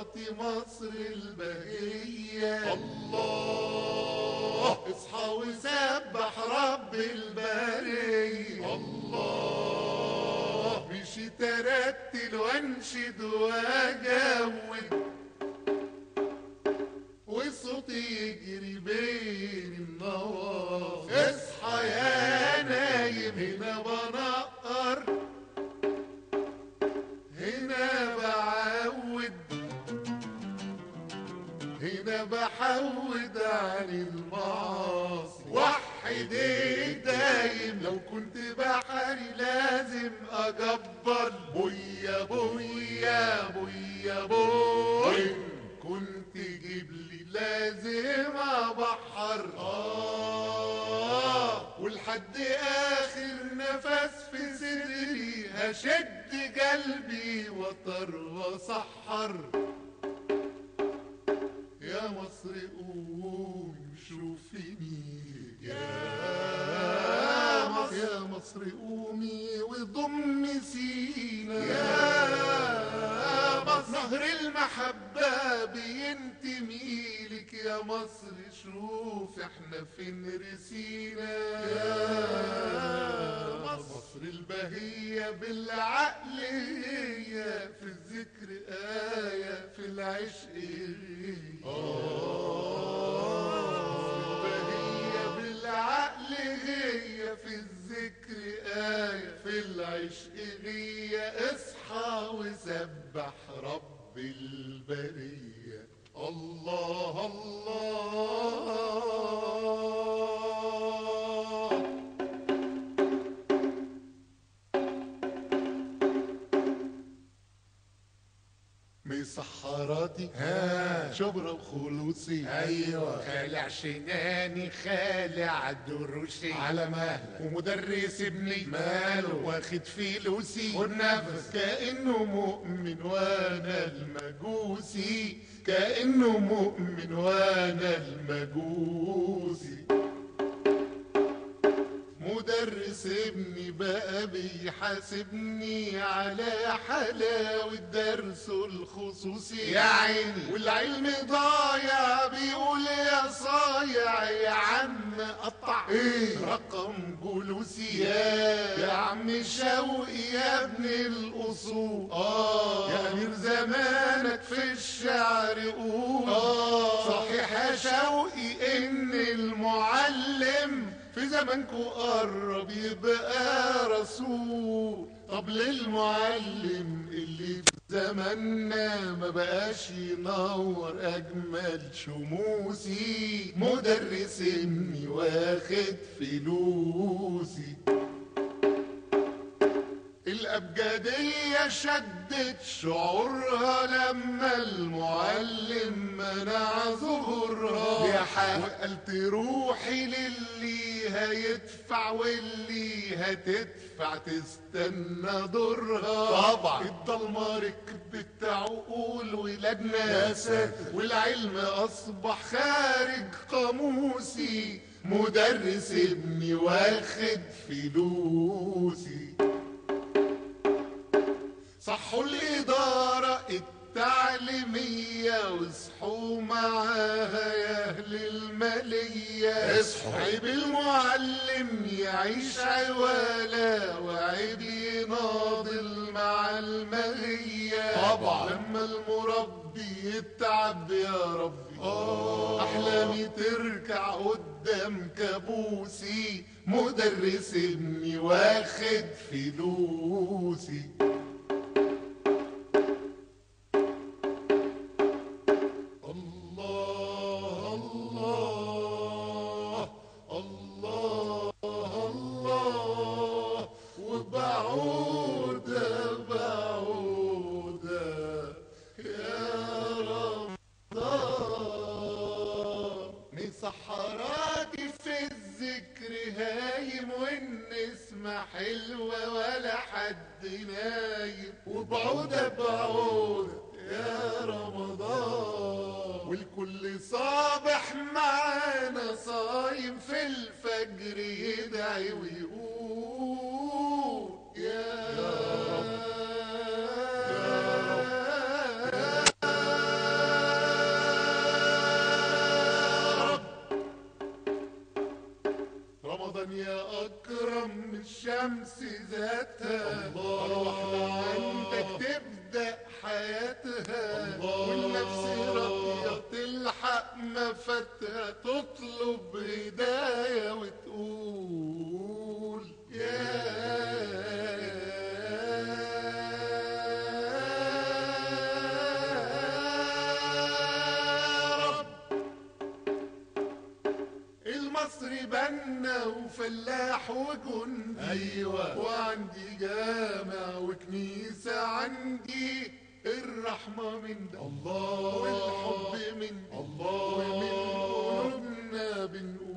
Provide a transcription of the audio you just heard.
صلوات مصر البهية الله اصحى وسبح رب البرية الله مشي ترتل وانشد واجود وصوتي يجري بين النواصي اصحى يا نايم هنا بنقر هنا بعود هنا بحود عن المعاصي وحد دايم لو كنت بحري لازم اجبر بويا بويا بويا بوي كنت جيب لي لازم ابحر اه ولحد اخر نفس في صدري هشد قلبي وطر وسحر يا مصر قوم شوفيني يا مصر يا مصر قومي وضمي سينا يا مصر نهر المحبة بينتمي لك يا مصر شوف احنا فين رسينا يا مصر البهية بالعقل هي في الذكر آية في العشق هي البهية بالعقل هي في الذكر آية في العشق هي اصحى وسبح رب البرية الله الله مسحراتي ها شبرا وخلوصي ايوه خالع شناني خالع دروسي على مهلك ومدرس ابني ماله واخد فلوسي والنفس كأنه مؤمن وانا المجوسي كأنه مؤمن وانا المجوسي مدرس ابني بقى بيحاسبني على حلاوة درسه الخصوصي يا عيني والعلم ضايع بيقول يا صايع يا عم قطع ايه رقم جلوسي يا يا عم شوقي يا ابن الاصول اه يا امير زمانك في الشعر قول اه صحيح يا شوقي ان المعلم في زمانكو قرب يبقى رسول طب للمعلم اللي في زماننا ما بقاش ينور اجمل شموسي مدرس ابني واخد فلوسي الأبجدية شدت شعورها لما المعلم منع ظهورها يا حاج. وقلت روحي للي هيدفع واللي هتدفع تستنى دورها طبعا. الضلمة ركبت عقول ولادنا يا ساتر. والعلم أصبح خارج قاموسي مدرس ابني واخد فلوسي صحوا الإدارة التعليمية واصحوا معاها يا أهل المالية اصحوا. عيب المعلم يعيش عوالة وعيب يناضل مع المهية طبعا. لما المربي يتعب يا ربي أحلامي تركع قدام كابوسي مدرس ابني واخد فلوسي الله الله الله الله وبعودة بعودة يا رمضان مسحراتي في الذكر هايم والنسمة حلوة ولا حد نايم وبعودة بعودة يا رمضان والكل صابح معانا صايم في الفجر يدعي ويقول يا الدنيا أكرم من الشمس ذاتها الله. أرواحنا عندك تبدأ حياتها الله. والنفس راضية تلحق ما فاتها تطلب هداية وتقول يا رب المصري بنا وفلاح وجندي أيوة. وعندي جامع وكنيسة عندي الرحمة من ده الله والحب من ده الله. ومن قلوبنا بنقول